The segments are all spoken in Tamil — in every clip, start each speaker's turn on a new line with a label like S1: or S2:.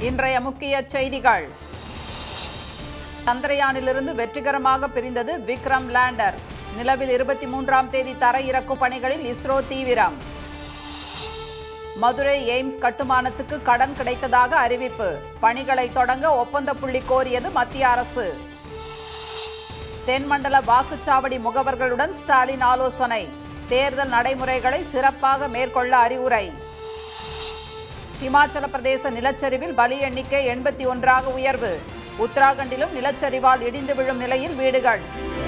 S1: இன்றைய முக்கிய செய்திகள் சந்திரயானிலிருந்து வெற்றிகரமாக பிரிந்தது விக்ரம் லேண்டர் நிலவில் இருபத்தி மூன்றாம் தேதி தர இறக்கும் பணிகளில் இஸ்ரோ தீவிரம் மதுரை எய்ம்ஸ் கட்டுமானத்துக்கு கடன் கிடைத்ததாக அறிவிப்பு பணிகளை தொடங்க ஒப்பந்த புள்ளி கோரியது மத்திய அரசு தென்மண்டல வாக்குச்சாவடி முகவர்களுடன் ஸ்டாலின் ஆலோசனை தேர்தல் நடைமுறைகளை சிறப்பாக மேற்கொள்ள அறிவுரை இமாச்சல பிரதேச நிலச்சரிவில் பலி எண்ணிக்கை எண்பத்தி ஒன்றாக உயர்வு உத்தராகண்டிலும் நிலச்சரிவால் இடிந்து விழும் நிலையில் வீடுகள்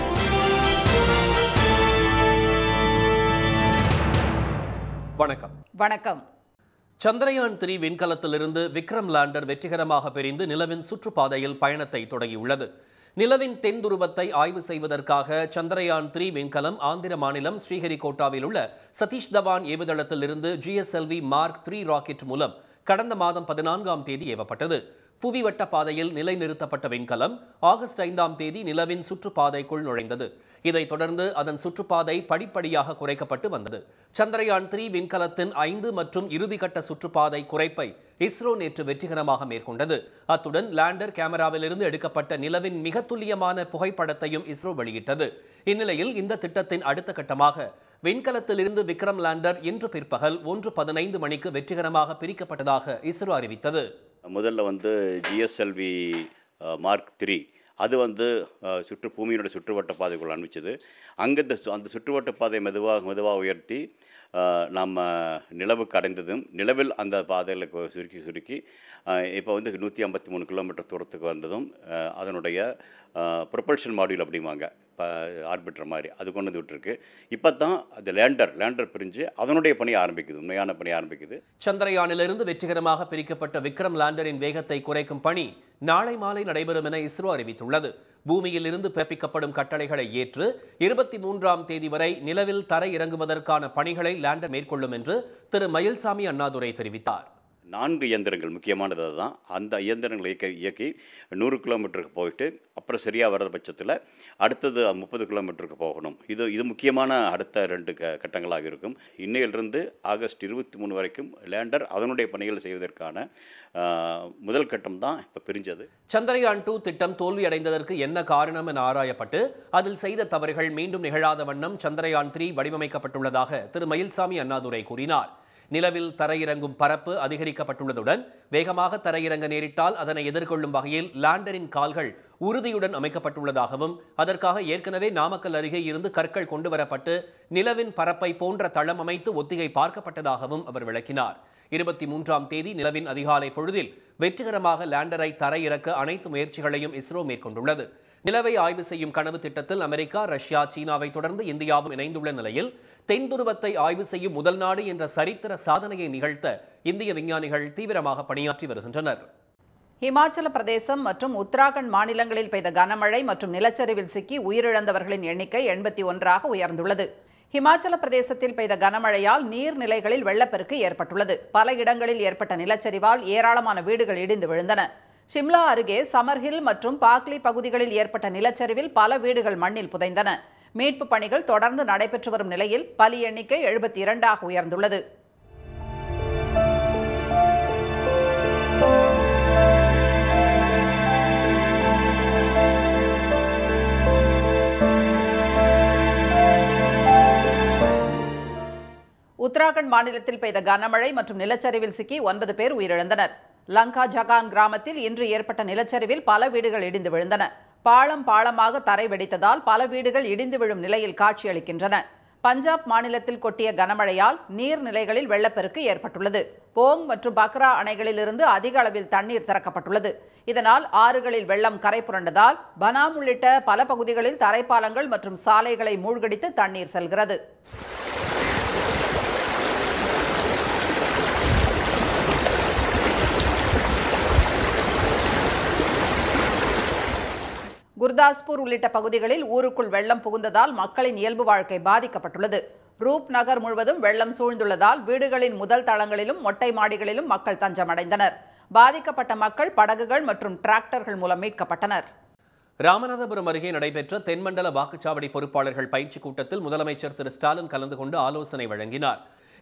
S2: வணக்கம்
S1: வணக்கம்
S2: சந்திரயான் த்ரீ விண்கலத்திலிருந்து விக்ரம் லேண்டர் வெற்றிகரமாக பிரிந்து நிலவின் சுற்றுப்பாதையில் பயணத்தை தொடங்கியுள்ளது நிலவின் தென் துருவத்தை ஆய்வு செய்வதற்காக சந்திரயான் த்ரீ விண்கலம் ஆந்திர மாநிலம் ஸ்ரீஹரிகோட்டாவில் உள்ள சதீஷ் தவான் ஏவுதளத்திலிருந்து ஜிஎஸ்எல்வி மார்க் த்ரீ ராக்கெட் மூலம் கடந்த மாதம் பதினான்காம் தேதி ஏவப்பட்டது புவிவட்ட பாதையில் நிலைநிறுத்தப்பட்ட விண்கலம் ஆகஸ்ட் ஐந்தாம் தேதி நிலவின் சுற்றுப்பாதைக்குள் நுழைந்தது இதைத் தொடர்ந்து அதன் சுற்றுப்பாதை படிப்படியாக குறைக்கப்பட்டு வந்தது சந்திரயான் த்ரீ விண்கலத்தின் ஐந்து மற்றும் இறுதிக்கட்ட சுற்றுப்பாதை குறைப்பை இஸ்ரோ நேற்று வெற்றிகரமாக மேற்கொண்டது அத்துடன் லேண்டர் கேமராவிலிருந்து எடுக்கப்பட்ட நிலவின் மிக துல்லியமான புகைப்படத்தையும் இஸ்ரோ வெளியிட்டது இந்நிலையில் இந்த திட்டத்தின் அடுத்த கட்டமாக விண்கலத்திலிருந்து விக்ரம் லேண்டர் இன்று பிற்பகல் ஒன்று பதினைந்து மணிக்கு வெற்றிகரமாக பிரிக்கப்பட்டதாக இஸ்ரோ அறிவித்தது
S3: முதல்ல வந்து ஜிஎஸ்எல்வி மார்க் த்ரீ அது வந்து அஹ், சுற்று பூமியினுடைய சுற்றுவட்ட பாதைக்குள் அனுப்பிச்சது அங்கே அந்த சுற்றுவட்ட பாதை மெதுவாக மெதுவாக உயர்த்தி அஹ், நம்ம நிலவுக்கு அடைந்ததும் நிலவில் அந்த பாதையில் கொ- சுருக்கி சுருக்கி இப்போ வந்து நூற்றி ஐம்பத்தி மூணு கிலோமீட்டர் தூரத்துக்கு வந்ததும் அஹ், அதனுடைய ப்ரொபல்ஷன் மாடியூல் அப்படிம்பாங்க இப்போ ஆர்பிட்டர் மாதிரி அது கொண்டு வந்து விட்டுருக்கு இப்போ தான் அந்த லேண்டர் லேண்டர் பிரிஞ்சு அதனுடைய பணி ஆரம்பிக்குது உண்மையான பணி ஆரம்பிக்குது
S2: சந்திரயானிலிருந்து வெற்றிகரமாக பிரிக்கப்பட்ட விக்ரம் லேண்டரின் வேகத்தை குறைக்கும் பணி நாளை மாலை நடைபெறும் என இஸ்ரோ அறிவித்துள்ளது பூமியில் இருந்து பிறப்பிக்கப்படும் கட்டளைகளை ஏற்று இருபத்தி மூன்றாம் தேதி வரை நிலவில் தரை இறங்குவதற்கான பணிகளை லேண்டர் மேற்கொள்ளும் என்று திரு மயில்சாமி அண்ணாதுரை தெரிவித்தார்
S3: நான்கு இயந்திரங்கள் முக்கியமானது அதுதான் அந்த இயந்திரங்களை இயக்க இயக்கி நூறு கிலோமீட்டருக்கு போயிட்டு அப்புறம் சரியாக வர்ற பட்சத்தில் அடுத்தது முப்பது கிலோமீட்டருக்கு போகணும் இது இது முக்கியமான அடுத்த ரெண்டு க கட்டங்களாக இருக்கும் இன்னையிலிருந்து ஆகஸ்ட் இருபத்தி மூணு வரைக்கும் லேண்டர் அதனுடைய பணிகள் செய்வதற்கான ஆஹ், முதல் கட்டம் தான் இப்போ பிரிஞ்சது
S2: சந்திரயான் டூ திட்டம் தோல்வியடைந்ததற்கு என்ன காரணம் என ஆராயப்பட்டு அதில் செய்த தவறுகள் மீண்டும் நிகழாத வண்ணம் சந்திரயான் த்ரீ வடிவமைக்கப்பட்டுள்ளதாக திரு மயில்சாமி அண்ணாதுரை கூறினார் நிலவில் தரையிறங்கும் பரப்பு அதிகரிக்கப்பட்டுள்ளதுடன் வேகமாக தரையிறங்க நேரிட்டால் அதனை எதிர்கொள்ளும் வகையில் லேண்டரின் கால்கள் உறுதியுடன் அமைக்கப்பட்டுள்ளதாகவும் அதற்காக ஏற்கனவே நாமக்கல் அருகே இருந்து கற்கள் கொண்டு வரப்பட்டு நிலவின் பரப்பை போன்ற தளம் அமைத்து ஒத்திகை பார்க்கப்பட்டதாகவும் அவர் விளக்கினார் இருபத்தி மூன்றாம் தேதி நிலவின் அதிகாலை பொழுதில் வெற்றிகரமாக லேண்டரை தரையிறக்க அனைத்து முயற்சிகளையும் இஸ்ரோ மேற்கொண்டுள்ளது நிலவை ஆய்வு செய்யும் கனவு திட்டத்தில் அமெரிக்கா ரஷ்யா சீனாவை தொடர்ந்து இந்தியாவும் இணைந்துள்ள நிலையில் தென் துருவத்தை ஆய்வு செய்யும் முதல் நாடு என்ற சரித்திர சாதனையை நிகழ்த்த இந்திய விஞ்ஞானிகள் தீவிரமாக பணியாற்றி வருகின்றனர்
S1: இமாச்சல பிரதேசம் மற்றும் உத்தராகண்ட் மாநிலங்களில் பெய்த கனமழை மற்றும் நிலச்சரிவில் சிக்கி உயிரிழந்தவர்களின் எண்ணிக்கை எண்பத்தி ஒன்றாக உயர்ந்துள்ளது ஹிமாச்சல பிரதேசத்தில் பெய்த கனமழையால் நீர்நிலைகளில் வெள்ளப்பெருக்கு ஏற்பட்டுள்ளது பல இடங்களில் ஏற்பட்ட நிலச்சரிவால் ஏராளமான வீடுகள் இடிந்து விழுந்தன ஷிம்லா அருகே சமர்ஹில் மற்றும் பாக்லி பகுதிகளில் ஏற்பட்ட நிலச்சரிவில் பல வீடுகள் மண்ணில் புதைந்தன மீட்புப் பணிகள் தொடர்ந்து நடைபெற்று வரும் நிலையில் பலி எண்ணிக்கை எழுபத்தி இரண்டாக உயர்ந்துள்ளது உத்தராகண்ட் மாநிலத்தில் பெய்த கனமழை மற்றும் நிலச்சரிவில் சிக்கி ஒன்பது பேர் உயிரிழந்தனர் லங்கா ஜகான் கிராமத்தில் இன்று ஏற்பட்ட நிலச்சரிவில் பல வீடுகள் இடிந்து விழுந்தன பாலம் பாலமாக தரை வெடித்ததால் பல வீடுகள் இடிந்து விழும் நிலையில் காட்சியளிக்கின்றன பஞ்சாப் மாநிலத்தில் கொட்டிய கனமழையால் நீர்நிலைகளில் வெள்ளப்பெருக்கு ஏற்பட்டுள்ளது போங் மற்றும் பக்ரா அணைகளிலிருந்து அதிக அளவில் தண்ணீர் திறக்கப்பட்டுள்ளது இதனால் ஆறுகளில் வெள்ளம் கரை புரண்டதால் பனாம் உள்ளிட்ட பல பகுதிகளில் தரைப்பாலங்கள் மற்றும் சாலைகளை மூழ்கடித்து தண்ணீர் செல்கிறது குர்தாஸ்பூர் உள்ளிட்ட பகுதிகளில் ஊருக்குள் வெள்ளம் புகுந்ததால் மக்களின் இயல்பு வாழ்க்கை பாதிக்கப்பட்டுள்ளது ரூப் நகர் முழுவதும் வெள்ளம் சூழ்ந்துள்ளதால் வீடுகளின் முதல் தளங்களிலும் மொட்டை மாடிகளிலும் மக்கள் தஞ்சமடைந்தனர் பாதிக்கப்பட்ட மக்கள் படகுகள் மற்றும் டிராக்டர்கள் மூலம் மீட்கப்பட்டனர்
S2: ராமநாதபுரம் அருகே நடைபெற்ற தென்மண்டல வாக்குச்சாவடி பொறுப்பாளர்கள் பயிற்சி கூட்டத்தில் முதலமைச்சர் திரு ஸ்டாலின் கலந்து கொண்டு ஆலோசனை வழங்கினார்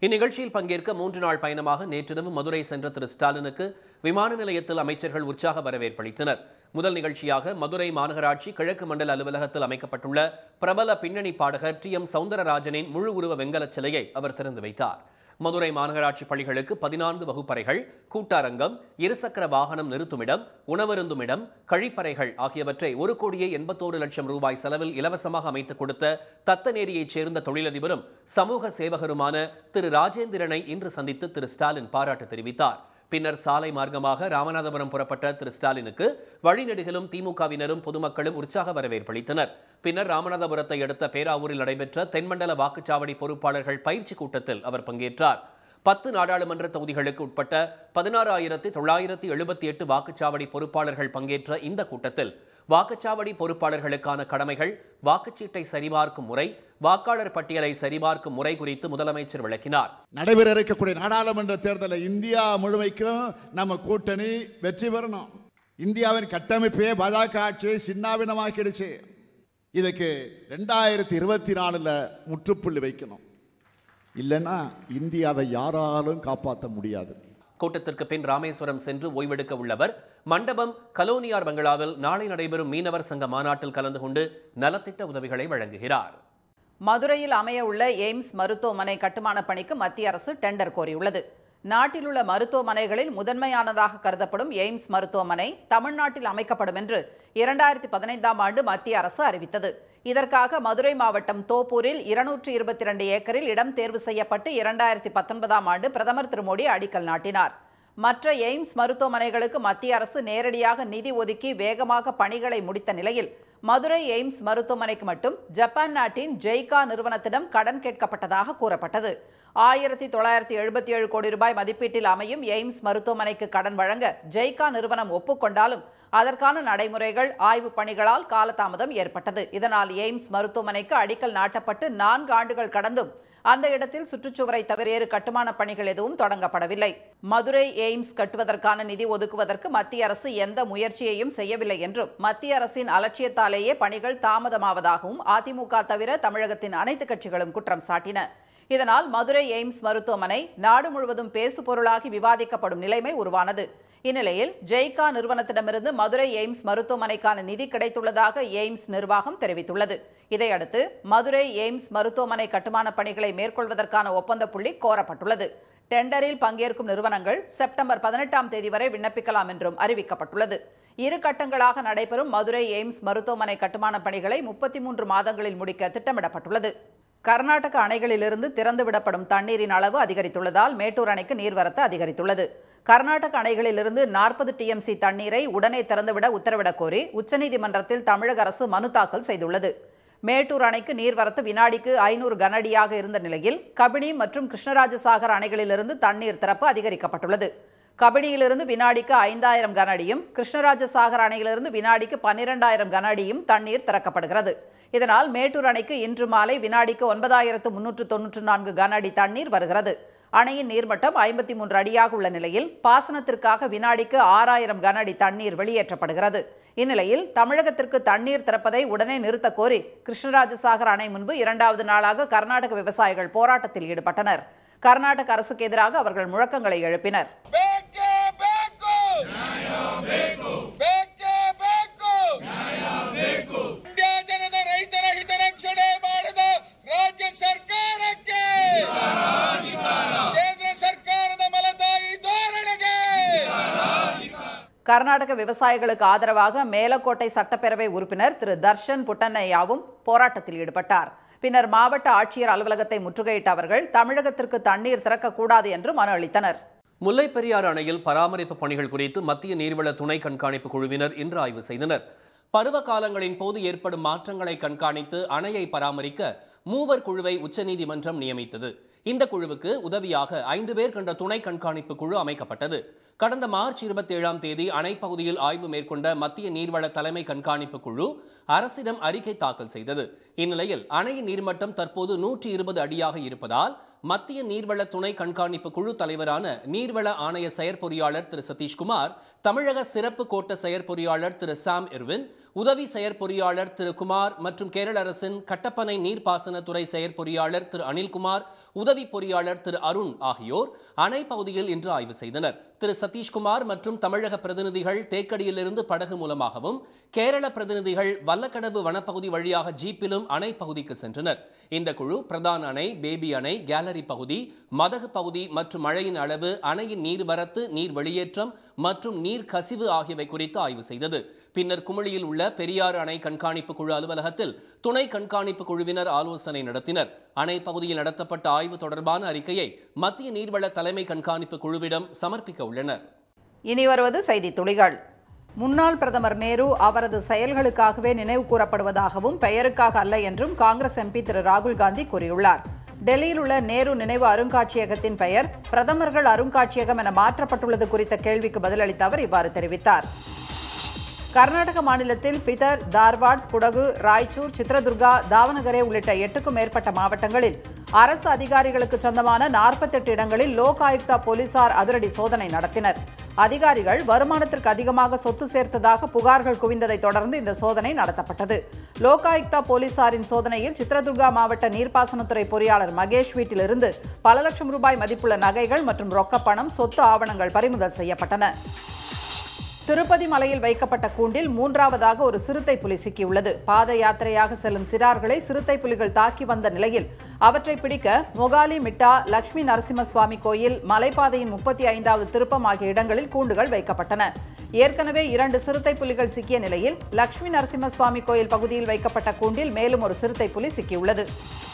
S2: இந்நிகழ்ச்சியில் பங்கேற்க மூன்று நாள் பயணமாக நேற்றிரவு மதுரை சென்ற திரு ஸ்டாலினுக்கு விமான நிலையத்தில் அமைச்சர்கள் உற்சாக வரவேற்பளித்தனர் முதல் நிகழ்ச்சியாக மதுரை மாநகராட்சி கிழக்கு மண்டல அலுவலகத்தில் அமைக்கப்பட்டுள்ள பிரபல பின்னணி பாடகர் டி எம் சவுந்தரராஜனின் முழு உருவ வெங்கலச் சிலையை அவர் திறந்து வைத்தார் மதுரை மாநகராட்சி பள்ளிகளுக்கு பதினான்கு வகுப்பறைகள் கூட்டாரங்கம் இருசக்கர வாகனம் நிறுத்துமிடம் உணவருந்துமிடம் கழிப்பறைகள் ஆகியவற்றை ஒரு கோடியே எண்பத்தோரு லட்சம் ரூபாய் செலவில் இலவசமாக அமைத்துக் கொடுத்த தத்தநேரியைச் சேர்ந்த தொழிலதிபரும் சமூக சேவகருமான திரு ராஜேந்திரனை இன்று சந்தித்து திரு ஸ்டாலின் பாராட்டு தெரிவித்தார் பின்னர் சாலை மார்க்கமாக ராமநாதபுரம் புறப்பட்ட திரு ஸ்டாலினுக்கு வழிநெடுகிலும் திமுகவினரும் பொதுமக்களும் உற்சாக வரவேற்பளித்தனர் பின்னர் ராமநாதபுரத்தை அடுத்த பேராவூரில் நடைபெற்ற தென்மண்டல வாக்குச்சாவடி பொறுப்பாளர்கள் பயிற்சி கூட்டத்தில் அவர் பங்கேற்றார் பத்து நாடாளுமன்ற தொகுதிகளுக்கு உட்பட்ட பதினாறாயிரத்தி தொள்ளாயிரத்தி எழுபத்தி எட்டு வாக்குச்சாவடி பொறுப்பாளர்கள் பங்கேற்ற இந்த கூட்டத்தில் வாக்குச்சாவடி பொறுப்பாளர்களுக்கான கடமைகள் வாக்குச்சீட்டை சரிபார்க்கும் முறை வாக்காளர் பட்டியலை சரிபார்க்கும் முறை குறித்து முதலமைச்சர் விளக்கினார்
S4: நடைபெற இருக்கக்கூடிய நாடாளுமன்ற தேர்தலில் இந்தியா முழுமைக்கும் நம்ம கூட்டணி வெற்றி பெறணும் இந்தியாவின் கட்டமைப்பே பாஜக ஆட்சியை சின்னாபினமாக்கிடுச்சு இதுக்கு ரெண்டாயிரத்தி இருபத்தி நாலில் முற்றுப்புள்ளி வைக்கணும் இல்லைன்னா இந்தியாவை யாராலும் காப்பாற்ற முடியாது
S2: கூட்டத்திற்கு பின் ராமேஸ்வரம் சென்று ஓய்வெடுக்க உள்ளவர் மண்டபம் கலோனியார் பங்களாவில் நாளை நடைபெறும் மீனவர் சங்க மாநாட்டில் கலந்து கொண்டு நலத்திட்ட உதவிகளை வழங்குகிறார்
S1: மதுரையில் அமைய உள்ள எய்ம்ஸ் மருத்துவமனை கட்டுமான பணிக்கு மத்திய அரசு டெண்டர் கோரியுள்ளது நாட்டில் உள்ள மருத்துவமனைகளில் முதன்மையானதாக கருதப்படும் எய்ம்ஸ் மருத்துவமனை தமிழ்நாட்டில் அமைக்கப்படும் என்று இரண்டாயிரத்தி பதினைந்தாம் ஆண்டு மத்திய அரசு அறிவித்தது இதற்காக மதுரை மாவட்டம் தோப்பூரில் இருநூற்றி இருபத்தி இரண்டு ஏக்கரில் இடம் தேர்வு செய்யப்பட்டு இரண்டாயிரத்தி பத்தொன்பதாம் ஆண்டு பிரதமர் திரு மோடி அடிக்கல் நாட்டினார் மற்ற எய்ம்ஸ் மருத்துவமனைகளுக்கு மத்திய அரசு நேரடியாக நிதி ஒதுக்கி வேகமாக பணிகளை முடித்த நிலையில் மதுரை எய்ம்ஸ் மருத்துவமனைக்கு மட்டும் ஜப்பான் நாட்டின் ஜெய்கா நிறுவனத்திடம் கடன் கேட்கப்பட்டதாக கூறப்பட்டது ஆயிரத்தி தொள்ளாயிரத்தி எழுபத்தி ஏழு கோடி ரூபாய் மதிப்பீட்டில் அமையும் எய்ம்ஸ் மருத்துவமனைக்கு கடன் வழங்க ஜெய்கா நிறுவனம் ஒப்புக்கொண்டாலும் அதற்கான நடைமுறைகள் ஆய்வுப் பணிகளால் காலதாமதம் ஏற்பட்டது இதனால் எய்ம்ஸ் மருத்துவமனைக்கு அடிக்கல் நாட்டப்பட்டு நான்கு ஆண்டுகள் கடந்தும் அந்த இடத்தில் சுற்றுச்சுவரை தவிர வேறு கட்டுமான பணிகள் எதுவும் தொடங்கப்படவில்லை மதுரை எய்ம்ஸ் கட்டுவதற்கான நிதி ஒதுக்குவதற்கு மத்திய அரசு எந்த முயற்சியையும் செய்யவில்லை என்றும் மத்திய அரசின் அலட்சியத்தாலேயே பணிகள் தாமதமாவதாகவும் அதிமுக தவிர தமிழகத்தின் அனைத்து கட்சிகளும் குற்றம் சாட்டின இதனால் மதுரை எய்ம்ஸ் மருத்துவமனை நாடு முழுவதும் பேசு பொருளாகி விவாதிக்கப்படும் நிலைமை உருவானது இந்நிலையில் ஜெய்கா நிறுவனத்திடமிருந்து மதுரை எய்ம்ஸ் மருத்துவமனைக்கான நிதி கிடைத்துள்ளதாக எய்ம்ஸ் நிர்வாகம் தெரிவித்துள்ளது இதையடுத்து மதுரை எய்ம்ஸ் மருத்துவமனை கட்டுமான பணிகளை மேற்கொள்வதற்கான ஒப்பந்த புள்ளி கோரப்பட்டுள்ளது டெண்டரில் பங்கேற்கும் நிறுவனங்கள் செப்டம்பர் பதினெட்டாம் தேதி வரை விண்ணப்பிக்கலாம் என்றும் அறிவிக்கப்பட்டுள்ளது இரு கட்டங்களாக நடைபெறும் மதுரை எய்ம்ஸ் மருத்துவமனை கட்டுமான பணிகளை முப்பத்தி மூன்று மாதங்களில் முடிக்க திட்டமிடப்பட்டுள்ளது கர்நாடக அணைகளிலிருந்து திறந்துவிடப்படும் தண்ணீரின் அளவு அதிகரித்துள்ளதால் மேட்டூர் அணைக்கு நீர்வரத்து அதிகரித்துள்ளது கர்நாடக அணைகளிலிருந்து நாற்பது டிஎம்சி தண்ணீரை உடனே திறந்துவிட உத்தரவிடக் கோரி உச்சநீதிமன்றத்தில் தமிழக அரசு மனு தாக்கல் செய்துள்ளது மேட்டூர் அணைக்கு நீர்வரத்து வினாடிக்கு ஐநூறு கனஅடியாக இருந்த நிலையில் கபினி மற்றும் கிருஷ்ணராஜசாகர் அணைகளிலிருந்து தண்ணீர் திறப்பு அதிகரிக்கப்பட்டுள்ளது கபினியிலிருந்து வினாடிக்கு ஐந்தாயிரம் கன அடியும் கிருஷ்ணராஜசாகர் அணையிலிருந்து வினாடிக்கு பன்னிரெண்டாயிரம் கன அடியும் தண்ணீர் திறக்கப்படுகிறது இதனால் மேட்டூர் அணைக்கு இன்று மாலை வினாடிக்கு ஒன்பதாயிரத்து முன்னூற்று தொன்னூற்று நான்கு கன அடி தண்ணீர் வருகிறது அணையின் நீர்மட்டம் ஐம்பத்தி மூன்று அடியாக உள்ள நிலையில் பாசனத்திற்காக வினாடிக்கு ஆறாயிரம் கன அடி தண்ணீர் வெளியேற்றப்படுகிறது இந்நிலையில் தமிழகத்திற்கு தண்ணீர் திறப்பதை உடனே நிறுத்த கோரி கிருஷ்ணராஜசாகர் அணை முன்பு இரண்டாவது நாளாக கர்நாடக விவசாயிகள் போராட்டத்தில் ஈடுபட்டனர் கர்நாடக அரசுக்கு எதிராக அவர்கள் முழக்கங்களை எழுப்பினர்
S5: ಬೇಕೇ ಬೇಕು ಬೇಕೇ ಬೇಕು ಇಂಡಿಯಾ ಜನದ ರೈತರ ಹಿತರಕ್ಷಣೆ ಮಾಡಿದ ರಾಜ್ಯ ಸರ್ಕಾರಕ್ಕೆ ಕೇಂದ್ರ ಸರ್ಕಾರದ ಮಲತಾಯಿ ಧೋರಣೆಗೆ
S1: கர்நாடக விவசாயிகளுக்கு ஆதரவாக மேலக்கோட்டை சட்டப்பேரவை உறுப்பினர் திரு தர்ஷன் புட்டண்ணையாவும் போராட்டத்தில் ஈடுபட்டார் பின்னர் மாவட்ட ஆட்சியர் அலுவலகத்தை முற்றுகையிட்ட அவர்கள் தமிழகத்திற்கு தண்ணீர் திறக்கக்கூடாது என்று மனு அளித்தனர்
S2: முல்லைப் பெரியாறு அணையில் பராமரிப்பு பணிகள் குறித்து மத்திய நீர்வள துணை கண்காணிப்பு குழுவினர் இன்று ஆய்வு செய்தனர் பருவ காலங்களின் போது ஏற்படும் மாற்றங்களை கண்காணித்து அணையை பராமரிக்க மூவர் குழுவை உச்சநீதிமன்றம் நியமித்தது இந்த குழுவுக்கு உதவியாக ஐந்து பேர் கொண்ட துணை கண்காணிப்பு குழு அமைக்கப்பட்டது கடந்த மார்ச் இருபத்தி ஏழாம் தேதி அணை பகுதியில் ஆய்வு மேற்கொண்ட மத்திய நீர்வள தலைமை கண்காணிப்பு குழு அரசிடம் அறிக்கை தாக்கல் செய்தது இந்நிலையில் அணையின் நீர்மட்டம் தற்போது நூற்றி இருபது அடியாக இருப்பதால் மத்திய நீர்வள துணை கண்காணிப்பு குழு தலைவரான நீர்வள ஆணைய செயற்பொறியாளர் திரு சதீஷ்குமார் தமிழக சிறப்பு கோட்ட செயற்பொறியாளர் திரு சாம் இர்வின் உதவி செயற்பொறியாளர் திரு குமார் மற்றும் கேரள அரசின் கட்டப்பனை நீர்ப்பாசனத்துறை செயற்பொறியாளர் திரு அனில்குமார் உதவி பொறியாளர் திரு அருண் ஆகியோர் அணை பகுதியில் இன்று ஆய்வு செய்தனர் திரு சதீஷ்குமார் மற்றும் தமிழக பிரதிநிதிகள் தேக்கடியிலிருந்து படகு மூலமாகவும் கேரள பிரதிநிதிகள் வல்லக்கடவு வனப்பகுதி வழியாக ஜீப்பிலும் அணை பகுதிக்கு சென்றனர் இந்த குழு பிரதான அணை பேபி அணை கேலரி பகுதி மதகு பகுதி மற்றும் மழையின் அளவு அணையின் நீர்வரத்து நீர் வெளியேற்றம் மற்றும் நீர் கசிவு ஆகியவை குறித்து ஆய்வு செய்தது பின்னர் குமிழியில் உள்ள பெரியாறு அணை கண்காணிப்பு குழு அலுவலகத்தில் துணை கண்காணிப்பு குழுவினர் ஆலோசனை நடத்தினர் அணை பகுதியில் நடத்தப்பட்ட ஆய்வு தொடர்பான அறிக்கையை மத்திய நீர்வள தலைமை கண்காணிப்பு குழுவிடம் சமர்ப்பிக்க உள்ளனர்
S1: இனி வருவது செய்தி துளிகள் முன்னாள் பிரதமர் நேரு அவரது செயல்களுக்காகவே நினைவு கூறப்படுவதாகவும் பெயருக்காக அல்ல என்றும் காங்கிரஸ் எம்பி திரு ராகுல் காந்தி கூறியுள்ளார் டெல்லியில் உள்ள நேரு நினைவு அருங்காட்சியகத்தின் பெயர் பிரதமர்கள் அருங்காட்சியகம் என மாற்றப்பட்டுள்ளது குறித்த கேள்விக்கு பதிலளித்த அவர் இவ்வாறு தெரிவித்தார் கர்நாடக மாநிலத்தில் பிதர் தார்வாட் குடகு ராய்ச்சூர் சித்ரதுர்கா தாவனகரே உள்ளிட்ட எட்டுக்கும் மேற்பட்ட மாவட்டங்களில் அரசு அதிகாரிகளுக்கு சொந்தமான நாற்பத்தெட்டு இடங்களில் லோக் ஆயுக்தா போலீசார் அதிரடி சோதனை நடத்தினர் அதிகாரிகள் வருமானத்திற்கு அதிகமாக சொத்து சேர்த்ததாக புகார்கள் குவிந்ததை தொடர்ந்து இந்த சோதனை நடத்தப்பட்டது லோகாயுக்தா போலீசாரின் சோதனையில் சித்ரதுர்கா மாவட்ட நீர்ப்பாசனத்துறை பொறியாளர் மகேஷ் வீட்டிலிருந்து பல லட்சம் ரூபாய் மதிப்புள்ள நகைகள் மற்றும் ரொக்கப்பணம் சொத்து ஆவணங்கள் பறிமுதல் செய்யப்பட்டன திருப்பதி மலையில் வைக்கப்பட்ட கூண்டில் மூன்றாவதாக ஒரு சிறுத்தை புலி சிக்கியுள்ளது பாத யாத்திரையாக செல்லும் சிறார்களை சிறுத்தை புலிகள் தாக்கி வந்த நிலையில் அவற்றை பிடிக்க மொகாலி மிட்டா லட்சுமி நரசிம்ம சுவாமி கோயில் மலைப்பாதையின் முப்பத்தி ஐந்தாவது திருப்பம் ஆகிய இடங்களில் கூண்டுகள் வைக்கப்பட்டன ஏற்கனவே இரண்டு சிறுத்தை புலிகள் சிக்கிய நிலையில் லட்சுமி நரசிம்ம சுவாமி கோயில் பகுதியில் வைக்கப்பட்ட கூண்டில் மேலும் ஒரு சிறுத்தை புலி சிக்கியுள்ளது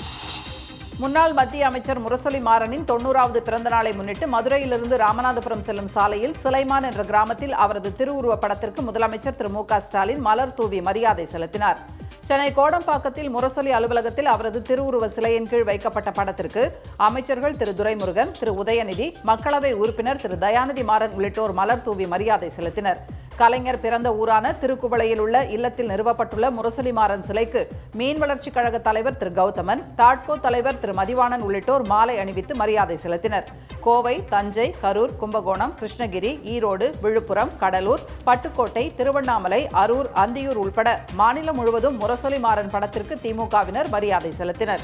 S1: முன்னாள் மத்திய அமைச்சர் முரசொலி மாறனின் தொண்ணூறாவது பிறந்த நாளை முன்னிட்டு மதுரையிலிருந்து ராமநாதபுரம் செல்லும் சாலையில் சிலைமான் என்ற கிராமத்தில் அவரது திருவுருவப் படத்திற்கு முதலமைச்சர் திரு மு க ஸ்டாலின் மலர் தூவி மரியாதை செலுத்தினார் சென்னை கோடம்பாக்கத்தில் முரசொலி அலுவலகத்தில் அவரது திருவுருவ சிலையின் கீழ் வைக்கப்பட்ட படத்திற்கு அமைச்சர்கள் திரு துரைமுருகன் திரு உதயநிதி மக்களவை உறுப்பினர் திரு தயாநிதி மாறன் உள்ளிட்டோர் மலர் தூவி மரியாதை செலுத்தினர் கலைஞர் பிறந்த ஊரான திருக்குவளையில் உள்ள இல்லத்தில் நிறுவப்பட்டுள்ள முரசொலி மாறன் சிலைக்கு மீன் வளர்ச்சிக் கழக தலைவர் திரு கௌதமன் தாட்கோ தலைவர் திரு மதிவாணன் உள்ளிட்டோர் மாலை அணிவித்து மரியாதை செலுத்தினர் கோவை தஞ்சை கரூர் கும்பகோணம் கிருஷ்ணகிரி ஈரோடு விழுப்புரம் கடலூர் பட்டுக்கோட்டை திருவண்ணாமலை அரூர் அந்தியூர் உள்பட மாநிலம் முழுவதும் முரசொலி மாறன் படத்திற்கு திமுகவினர் மரியாதை செலுத்தினர்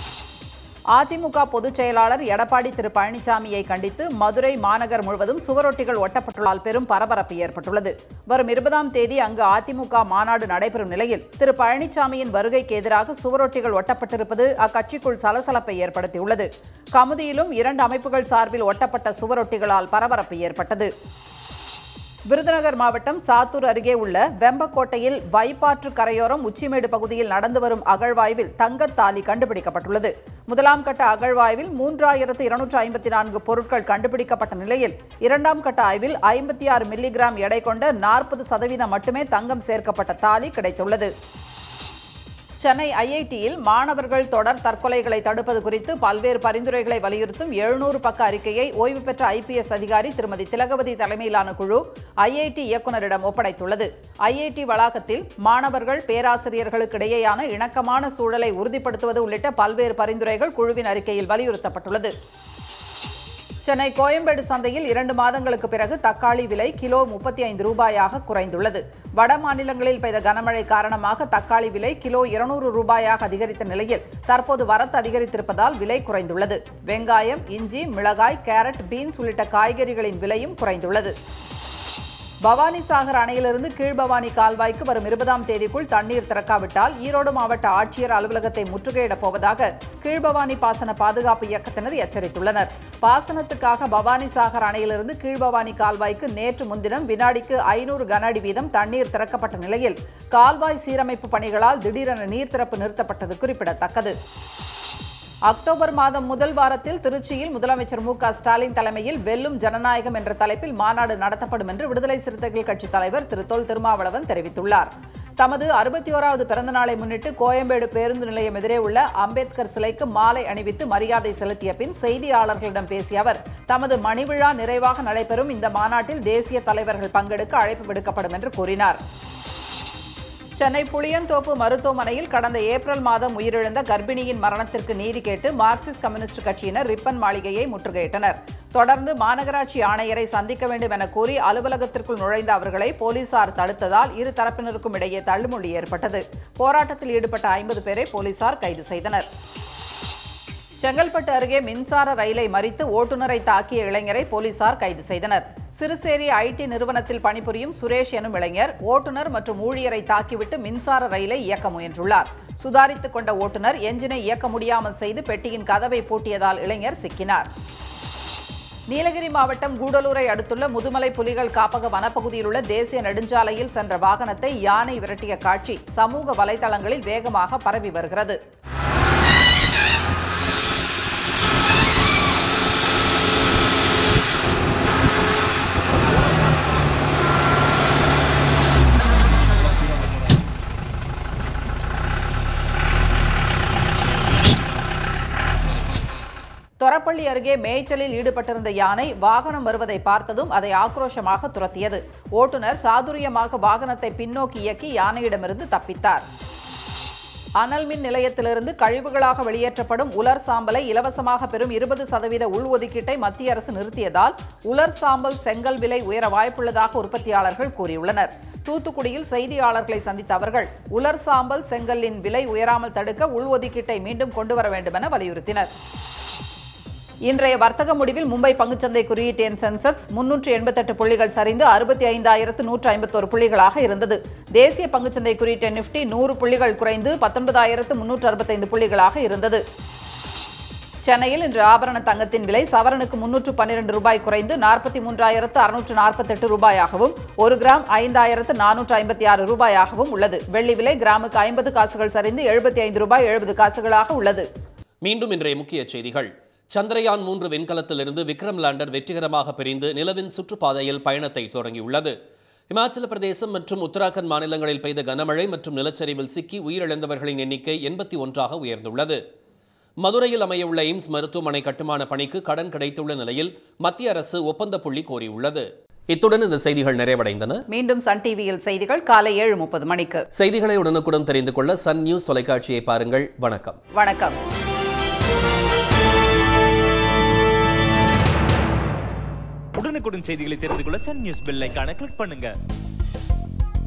S1: அதிமுக பொதுச் செயலாளர் எடப்பாடி திரு பழனிசாமியை கண்டித்து மதுரை மாநகர் முழுவதும் சுவரொட்டிகள் ஒட்டப்பட்டுள்ளதால் பெரும் பரபரப்பு ஏற்பட்டுள்ளது வரும் இருபதாம் தேதி அங்கு அதிமுக மாநாடு நடைபெறும் நிலையில் திரு பழனிசாமியின் வருகைக்கு எதிராக சுவரொட்டிகள் ஒட்டப்பட்டிருப்பது அக்கட்சிக்குள் சலசலப்பை ஏற்படுத்தியுள்ளது கமுதியிலும் இரண்டு அமைப்புகள் சார்பில் ஒட்டப்பட்ட சுவரொட்டிகளால் பரபரப்பு ஏற்பட்டது விருதுநகர் மாவட்டம் சாத்தூர் அருகே உள்ள வெம்பக்கோட்டையில் வைப்பாற்று கரையோரம் உச்சிமேடு பகுதியில் நடந்து வரும் அகழ்வாய்வில் தங்கத்தாலி கண்டுபிடிக்கப்பட்டுள்ளது முதலாம் கட்ட அகழ்வாய்வில் மூன்றாயிரத்து இருநூற்று ஐம்பத்தி நான்கு பொருட்கள் கண்டுபிடிக்கப்பட்ட நிலையில் இரண்டாம் கட்ட ஆய்வில் ஐம்பத்தி ஆறு மில்லிகிராம் எடை கொண்ட நாற்பது சதவீதம் மட்டுமே தங்கம் சேர்க்கப்பட்ட தாலி கிடைத்துள்ளது சென்னை ஐஐடியில் மாணவர்கள் தொடர் தற்கொலைகளை தடுப்பது குறித்து பல்வேறு பரிந்துரைகளை வலியுறுத்தும் எழுநூறு பக்க அறிக்கையை ஓய்வு பெற்ற ஐபிஎஸ் அதிகாரி திருமதி திலகவதி தலைமையிலான குழு ஐஐடி இயக்குநரிடம் ஒப்படைத்துள்ளது ஐஐடி வளாகத்தில் மாணவர்கள் பேராசிரியர்களுக்கு இடையேயான இணக்கமான சூழலை உறுதிப்படுத்துவது உள்ளிட்ட பல்வேறு பரிந்துரைகள் குழுவின் அறிக்கையில் வலியுறுத்தப்பட்டுள்ளது சென்னை கோயம்பேடு சந்தையில் இரண்டு மாதங்களுக்கு பிறகு தக்காளி விலை கிலோ முப்பத்தி ஐந்து ரூபாயாக குறைந்துள்ளது வட மாநிலங்களில் பெய்த கனமழை காரணமாக தக்காளி விலை கிலோ இருநூறு ரூபாயாக அதிகரித்த நிலையில் தற்போது வரத்து அதிகரித்திருப்பதால் விலை குறைந்துள்ளது வெங்காயம் இஞ்சி மிளகாய் கேரட் பீன்ஸ் உள்ளிட்ட காய்கறிகளின் விலையும் குறைந்துள்ளது பவானி சாகர் அணையிலிருந்து கீழ்பவானி கால்வாய்க்கு வரும் இருபதாம் தேதிக்குள் தண்ணீர் திறக்காவிட்டால் ஈரோடு மாவட்ட ஆட்சியர் அலுவலகத்தை முற்றுகையிடப் போவதாக கீழ்பவானி பாசன பாதுகாப்பு இயக்கத்தினர் எச்சரித்துள்ளனர் பாசனத்துக்காக பவானி சாகர் அணையிலிருந்து கீழ்பவானி கால்வாய்க்கு நேற்று முன்தினம் வினாடிக்கு ஐநூறு கன அடி வீதம் தண்ணீர் திறக்கப்பட்ட நிலையில் கால்வாய் சீரமைப்பு பணிகளால் திடீரென நீர் திறப்பு நிறுத்தப்பட்டது குறிப்பிடத்தக்கது அக்டோபர் மாதம் முதல் வாரத்தில் திருச்சியில் முதலமைச்சர் மு க ஸ்டாலின் தலைமையில் வெல்லும் ஜனநாயகம் என்ற தலைப்பில் மாநாடு நடத்தப்படும் என்று விடுதலை சிறுத்தைகள் கட்சித் தலைவர் திரு தொல் திருமாவளவன் தெரிவித்துள்ளார் தமது அறுபத்தி ஓராவது பிறந்த நாளை முன்னிட்டு கோயம்பேடு பேருந்து நிலையம் எதிரே உள்ள அம்பேத்கர் சிலைக்கு மாலை அணிவித்து மரியாதை செலுத்திய பின் செய்தியாளர்களிடம் பேசிய அவர் தமது மணிவிழா நிறைவாக நடைபெறும் இந்த மாநாட்டில் தேசிய தலைவர்கள் பங்கெடுக்க அழைப்பு விடுக்கப்படும் என்று கூறினார் சென்னை புளியந்தோப்பு மருத்துவமனையில் கடந்த ஏப்ரல் மாதம் உயிரிழந்த கர்ப்பிணியின் மரணத்திற்கு நீதி கேட்டு மார்க்சிஸ்ட் கம்யூனிஸ்ட் கட்சியினர் ரிப்பன் மாளிகையை முற்றுகையிட்டனர் தொடர்ந்து மாநகராட்சி ஆணையரை சந்திக்க வேண்டும் என கூறி அலுவலகத்திற்குள் நுழைந்த அவர்களை போலீசார் தடுத்ததால் இரு தரப்பினருக்கும் இடையே தள்ளுமுள்ளி ஏற்பட்டது போராட்டத்தில் ஈடுபட்ட ஐம்பது பேரை போலீசார் கைது செய்தனர் செங்கல்பட்டு அருகே மின்சார ரயிலை மறித்து ஓட்டுநரை தாக்கிய இளைஞரை போலீசார் கைது செய்தனர் சிறுசேரி ஐடி நிறுவனத்தில் பணிபுரியும் சுரேஷ் எனும் இளைஞர் ஓட்டுநர் மற்றும் ஊழியரை தாக்கிவிட்டு மின்சார ரயிலை இயக்க முயன்றுள்ளார் சுதாரித்துக் கொண்ட ஓட்டுநர் எஞ்சினை இயக்க முடியாமல் செய்து பெட்டியின் கதவை பூட்டியதால் இளைஞர் சிக்கினார் நீலகிரி மாவட்டம் கூடலூரை அடுத்துள்ள முதுமலை புலிகள் காப்பக வனப்பகுதியில் உள்ள தேசிய நெடுஞ்சாலையில் சென்ற வாகனத்தை யானை விரட்டிய காட்சி சமூக வலைதளங்களில் வேகமாக பரவி வருகிறது தொரப்பள்ளி அருகே மேய்ச்சலில் ஈடுபட்டிருந்த யானை வாகனம் வருவதை பார்த்ததும் அதை ஆக்ரோஷமாக துரத்தியது ஓட்டுநர் சாதுரியமாக வாகனத்தை பின்னோக்கி இயக்கி யானையிடமிருந்து தப்பித்தார் அனல் மின் நிலையத்திலிருந்து கழிவுகளாக வெளியேற்றப்படும் உலர் சாம்பலை இலவசமாக பெறும் இருபது சதவீத உள்ஒதுக்கீட்டை மத்திய அரசு நிறுத்தியதால் உலர் சாம்பல் செங்கல் விலை உயர வாய்ப்புள்ளதாக உற்பத்தியாளர்கள் கூறியுள்ளனர் தூத்துக்குடியில் செய்தியாளர்களை சந்தித்த அவர்கள் உலர் சாம்பல் செங்கலின் விலை உயராமல் தடுக்க உள்ஒதுக்கீட்டை மீண்டும் கொண்டுவர வேண்டும் என வலியுறுத்தினர் இன்றைய வர்த்தக முடிவில் மும்பை பங்குச்சந்தை குறியீட்டு எண் சென்செக்ஸ் முன்னூற்று எண்பத்தெட்டு புள்ளிகள் சரிந்து அறுபத்தி ஐந்தாயிரத்து நூற்று ஐம்பத்தோரு புள்ளிகளாக இருந்தது தேசிய பங்குச்சந்தை குறியீட்டு எண் நிப்டி நூறு புள்ளிகள் குறைந்து பத்தொன்பதாயிரத்து முன்னூற்று அறுபத்தைந்து புள்ளிகளாக இருந்தது சென்னையில் இன்று ஆபரண தங்கத்தின் விலை சவரனுக்கு முன்னூற்று பன்னிரண்டு ரூபாய் குறைந்து நாற்பத்தி மூன்றாயிரத்து அறுநூற்று நாற்பத்தெட்டு ரூபாயாகவும் ஒரு கிராம் ஐந்தாயிரத்து நானூற்று ஐம்பத்தி ஆறு ரூபாயாகவும் உள்ளது வெள்ளி விலை கிராமுக்கு ஐம்பது காசுகள் சரிந்து எழுபத்தி ஐந்து ரூபாய் எழுபது காசுகளாக உள்ளது
S2: மீண்டும் இன்றைய முக்கிய செய்திகள் சந்திரயான் மூன்று விண்கலத்திலிருந்து விக்ரம் லேண்டர் வெற்றிகரமாக பிரிந்து நிலவின் சுற்றுப்பாதையில் பயணத்தை தொடங்கியுள்ளது இமாச்சல பிரதேசம் மற்றும் உத்தராகண்ட் மாநிலங்களில் பெய்த கனமழை மற்றும் நிலச்சரிவில் சிக்கி உயிரிழந்தவர்களின் எண்ணிக்கை எண்பத்தி ஒன்றாக உயர்ந்துள்ளது மதுரையில் அமையவுள்ள எய்ம்ஸ் மருத்துவமனை கட்டுமான பணிக்கு கடன் கிடைத்துள்ள நிலையில் மத்திய அரசு ஒப்பந்த புள்ளி கோரியுள்ளது இத்துடன் இந்த செய்திகள் நிறைவடைந்தன
S1: மீண்டும் சன் டிவியில் செய்திகள் காலை ஏழு முப்பது மணிக்கு
S2: செய்திகளை உடனுக்குடன் தெரிந்து கொள்ள சன் நியூஸ் தொலைக்காட்சியை பாருங்கள் வணக்கம்
S1: வணக்கம்
S6: உடனுக்குடன் செய்திகளை தெரிந்து கொள்ள சன் நியூஸ் பெல் ஐகானை கிளிக் பண்ணுங்க